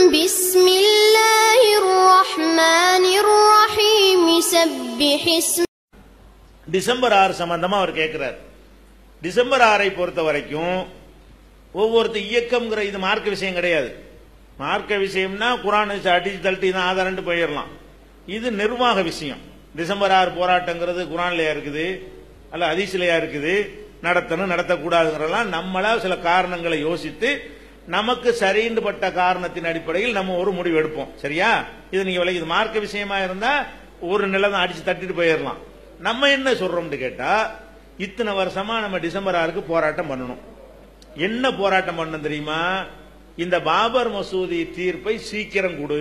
بسم الله الرحمن الرحيم سبح اسم December ஆறு சம்பந்தமா அவர் கேட்கிறார் டிசம்பர் ஆறை பொறுத்த வரைக்கும் ஒவ்வொருத்த இயக்கம்ங்கிற இது மார்க்க விஷயம் கிடையாது மார்க்க விஷயம்னா குரான் அடிச்சு தள்ளிட்டு தான் ஆதாரன்ட்டு போயிடலாம் இது நிர்வாக விஷயம் டிசம்பர் ஆறு போராட்டங்கிறது குரான்லயா இருக்குது அல்ல அதிசலையா இருக்குது நடத்தணும் நடத்தக்கூடாதுங்கிறதெல்லாம் நம்மளா சில காரணங்களை யோசித்து நமக்கு சரின்னு பட்ட காரணத்தின் அடிப்படையில் நம்ம ஒரு முடிவு எடுப்போம் சரியா இது நீங்க விளக்கி இது மார்க்க விஷயமா இருந்தா ஒரு நிலை தான் அடிச்சு தட்டிட்டு போயிடலாம் நம்ம என்ன சொல்றோம்னு கேட்டா இத்தனை வருஷமா நம்ம டிசம்பர் ஆறுக்கு போராட்டம் பண்ணணும் என்ன போராட்டம் பண்ணணும் தெரியுமா இந்த பாபர் மசூதி தீர்ப்பை சீக்கிரம் கொடு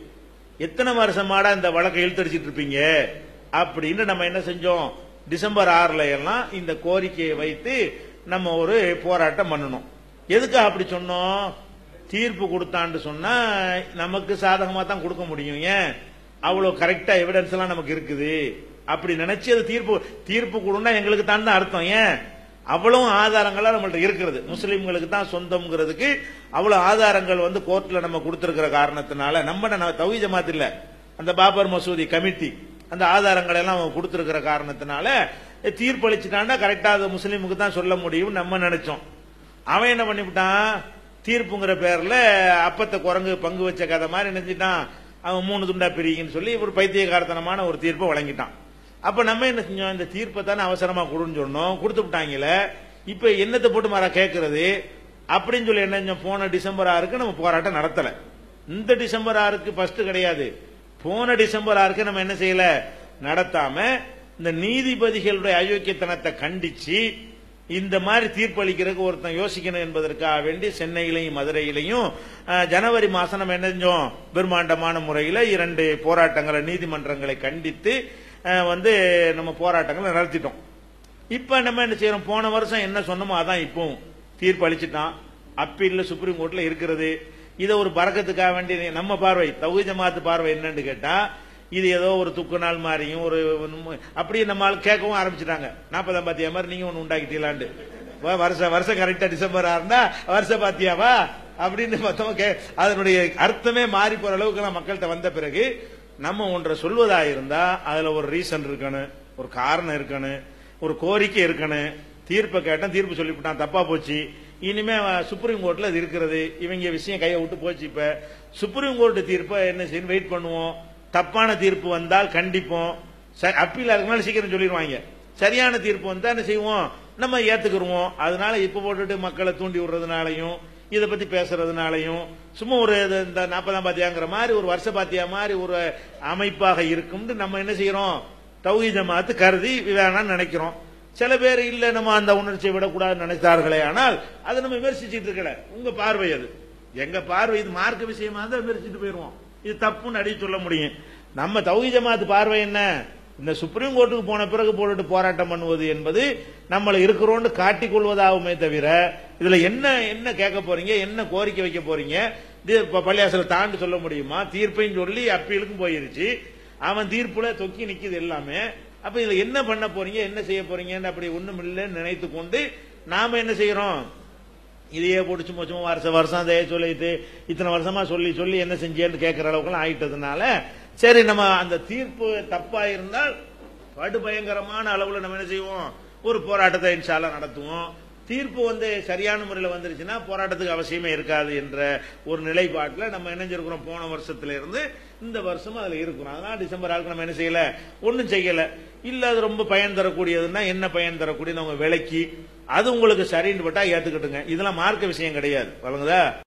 எத்தனை வருஷமாடா இந்த வழக்கை இழுத்தடிச்சிட்டு இருப்பீங்க அப்படின்னு நம்ம என்ன செஞ்சோம் டிசம்பர் ஆறுல எல்லாம் இந்த கோரிக்கையை வைத்து நம்ம ஒரு போராட்டம் பண்ணணும் எதுக்கு அப்படி சொன்னோம் தீர்ப்பு கொடுத்தான்னு சொன்னா நமக்கு சாதகமா தான் கொடுக்க முடியும் ஏன் அவ்வளவு கரெக்டா எவிடன்ஸ் எல்லாம் நமக்கு இருக்குது அப்படி நினைச்சு அது தீர்ப்பு தீர்ப்பு கொடுன்னா எங்களுக்கு தான் தான் அர்த்தம் ஏன் அவ்வளவு ஆதாரங்களா நம்மள்ட்ட இருக்கிறது முஸ்லிம்களுக்கு தான் சொந்தம்ங்கிறதுக்கு அவ்வளவு ஆதாரங்கள் வந்து கோர்ட்ல நம்ம கொடுத்திருக்கிற காரணத்தினால நம்ம தவி ஜமாத் இல்ல அந்த பாபர் மசூதி கமிட்டி அந்த ஆதாரங்களை எல்லாம் அவங்க கொடுத்திருக்கிற காரணத்தினால தீர்ப்பளிச்சுட்டாண்டா கரெக்டா அது முஸ்லீமுக்கு தான் சொல்ல முடியும் நம்ம நினைச்சோம் அவன் என்ன பண்ணிவிட்டான் தீர்ப்புங்கிற பேர்ல அப்பத்த குரங்கு பங்கு வச்ச கதை மாதிரி நினைச்சிட்டான் அவன் மூணு துண்டா பிரிக்குன்னு சொல்லி ஒரு பைத்தியகாரத்தனமான ஒரு தீர்ப்பை வழங்கிட்டான் அப்ப நம்ம என்ன செஞ்சோம் இந்த தீர்ப்பை தானே அவசரமா கொடுன்னு சொன்னோம் கொடுத்து விட்டாங்கல்ல இப்ப என்னத்தை போட்டு மாறா கேட்கறது அப்படின்னு சொல்லி என்ன செஞ்சோம் போன டிசம்பர் ஆறுக்கு நம்ம போராட்டம் நடத்தல இந்த டிசம்பர் ஆறுக்கு ஃபர்ஸ்ட் கிடையாது போன டிசம்பர் ஆறுக்கு நம்ம என்ன செய்யல நடத்தாம இந்த நீதிபதிகளுடைய அயோக்கியத்தனத்தை கண்டிச்சு இந்த மாதிரி தீர்ப்பளிக்கிறதுக்கு ஒருத்தன் யோசிக்கணும் என்பதற்காக வேண்டி சென்னையிலையும் மதுரையிலையும் அஹ், ஜனவரி மாசம் நம்ம என்ன செஞ்சோம் பெருமாண்டமான முறையில் இரண்டு போராட்டங்களை நீதிமன்றங்களை கண்டித்து அஹ், வந்து நம்ம போராட்டங்களை நடத்திட்டோம் இப்ப நம்ம என்ன செய்யறோம் போன வருஷம் என்ன சொன்னோமோ அதான் இப்பவும் தீர்ப்பு அளிச்சிட்டான் அப்பீல்ல சுப்ரீம் கோர்ட்ல இருக்கிறது இதை ஒரு பறக்கத்துக்காக வேண்டி நம்ம பார்வை தௌஹி ஜமாத்து பார்வை என்னன்னு கேட்டா இது ஏதோ ஒரு துக்கு நாள் மாதிரியும் ஒரு அப்படியே நம்ம ஆள் கேட்கவும் ஆரம்பிச்சிட்டாங்க நாற்பதாம் பாத்தியா மாதிரி நீங்க ஒன்று உண்டாக்கிட்டீங்களாண்டு வ- வருஷம் வருஷம் கரெக்டா டிசம்பர் ஆறுனா வருஷ பாத்தியாவா அப்படின்னு மொத்தமா கே அதனுடைய அர்த்தமே மாறி போற அளவுக்கு நான் மக்கள்கிட்ட வந்த பிறகு நம்ம ஒன்றை சொல்வதா இருந்தா அதுல ஒரு ரீசன் இருக்கணும் ஒரு காரணம் இருக்கணும் ஒரு கோரிக்கை இருக்கணும் தீர்ப்பை கேட்டேன் தீர்ப்பு சொல்லிவிட்டான் தப்பா போச்சு இனிமே அவன் சுப்ரீம் கோர்ட்ல அது இருக்கிறது இவங்க விஷயம் கையை விட்டு போச்சு இப்ப சுப்ரீம் கோர்ட் தீர்ப்பை என்ன செய்யணும் வெயிட் பண்ணுவோம் தப்பான தீர்ப்பு வந்தால் கண்டிப்போம் ச- அப்பீல் அதுக்கு சீக்கிரம் சொல்லிடுவாங்க சரியான தீர்ப்பு வந்தா என்ன செய்வோம் நம்ம ஏத்துக்கிருவோம் அதனால இப்ப போட்டுட்டு மக்களை தூண்டி விடுறதுனாலையும் இதை பத்தி பேசுறதுனாலையும் சும்மா ஒரு இது இந்த நாற்பதாம் பாத்தியாங்கிற மாதிரி ஒரு வருஷ பாத்தியா மாதிரி ஒரு அமைப்பாக இருக்கும்னு நம்ம என்ன செய்யறோம் தௌஹீ ஜமாத்து கருதி வேணாம்னு நினைக்கிறோம் சில பேர் இல்ல நம்ம அந்த உணர்ச்சியை விடக்கூடாதுன்னு நினைத்தார்களே ஆனால் அதை நம்ம விமர்சிச்சுட்டு இருக்கல உங்க பார்வை அது எங்க பார்வை இது மார்க்க விஷயமா தான் விமர்சிச்சுட்டு போயிருவோம் இது தப்புன்னு அடி சொல்ல முடியும் நம்ம தௌஹீ ஜமாத்து பார்வை என்ன இந்த சுப்ரீம் கோர்ட்டுக்கு போன பிறகு போட்டுட்டு போராட்டம் பண்ணுவது என்பது நம்மள இருக்கிறோம்னு காட்டிக் கொள்வதாகுமே தவிர இதுல என்ன என்ன கேட்க போறீங்க என்ன கோரிக்கை வைக்க போறீங்க இது இப்ப பள்ளியாசல தாண்டி சொல்ல முடியுமா தீர்ப்பையும் சொல்லி அப்பீலுக்கும் போயிருச்சு அவன் தீர்ப்புல தொக்கி நிக்குது எல்லாமே அப்ப இதுல என்ன பண்ண போறீங்க என்ன செய்ய போறீங்கன்னு அப்படி ஒண்ணும் இல்லைன்னு நினைத்து கொண்டு நாம என்ன செய்யறோம் இதையே போட்டு சும்மா சும்மா வருஷம் வருஷம் அதையே சொல்லிட்டு இத்தனை வருஷமா சொல்லி சொல்லி என்ன செஞ்சேன்னு கேட்கிற அளவுக்குலாம் ஆயிட்டதுனால சரி நம்ம அந்த தீர்ப்பு தப்பா இருந்தால் படு பயங்கரமான அளவுல நம்ம என்ன செய்வோம் ஒரு போராட்டத்தை இன்ஷால்லா நடத்துவோம் தீர்ப்பு வந்து சரியான முறையில் வந்துருச்சுன்னா போராட்டத்துக்கு அவசியமே இருக்காது என்ற ஒரு நிலைப்பாட்டில் நம்ம இணைஞ்சிருக்கிறோம் போன வருஷத்துல இருந்து இந்த வருஷமும் அதுல இருக்கிறோம் அதனால டிசம்பர் ஆளுக்கு நம்ம என்ன செய்யல ஒன்றும் செய்யல இல்ல அது ரொம்ப பயன் தரக்கூடியதுன்னா என்ன பயன் தரக்கூடியது அவங்க விலைக்கு அது உங்களுக்கு சரின்னு பட்டா ஏத்துக்கிட்டுங்க இதெல்லாம் மார்க்க விஷயம் கிடையாது வழங்குதா